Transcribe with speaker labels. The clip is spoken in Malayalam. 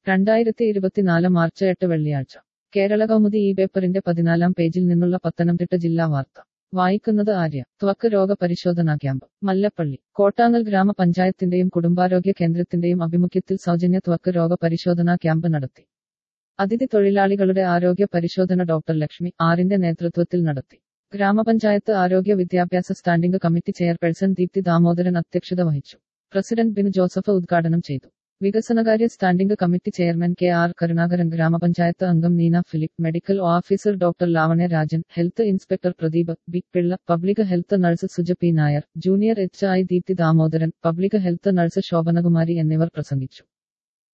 Speaker 1: രണ്ടായിരത്തി ഇരുപത്തിനാല് മാർച്ച് എട്ട് വെള്ളിയാഴ്ച കേരള കൗമുദി ഈ പേപ്പറിന്റെ പതിനാലാം പേജിൽ നിന്നുള്ള പത്തനംതിട്ട ജില്ലാ വാർത്ത വായിക്കുന്നത് ആര്യ ത്വക്ക് രോഗ പരിശോധനാ ക്യാമ്പ് മല്ലപ്പള്ളി കോട്ടാങ്ങൽ ഗ്രാമപഞ്ചായത്തിന്റെയും കുടുംബാരോഗ്യ കേന്ദ്രത്തിന്റെയും ആഭിമുഖ്യത്തിൽ സൗജന്യ ത്വക്ക് രോഗ പരിശോധനാ ക്യാമ്പ് നടത്തി അതിഥി തൊഴിലാളികളുടെ ആരോഗ്യ പരിശോധന ഡോക്ടർ ലക്ഷ്മി ആറിന്റെ നേതൃത്വത്തിൽ നടത്തി ഗ്രാമപഞ്ചായത്ത് ആരോഗ്യ വിദ്യാഭ്യാസ standing committee chairperson Deepthi Damodaran അധ്യക്ഷത വഹിച്ചു പ്രസിഡന്റ് ബിനു ജോസഫ് ഉദ്ഘാടനം ചെയ്തു വികസനകാര്യ standing committee chairman K R Karunakaran ഗ്രാമപഞ്ചായത്ത് അംഗം Neena Philip medical officer doctor Lavanya Rajan health inspector Pradeep B Pillai public health nurse Suja P Nair junior H I Deepthi Damodaran public health nurse Shobhanakumari എന്നിവർ പ്രസംഗിച്ചു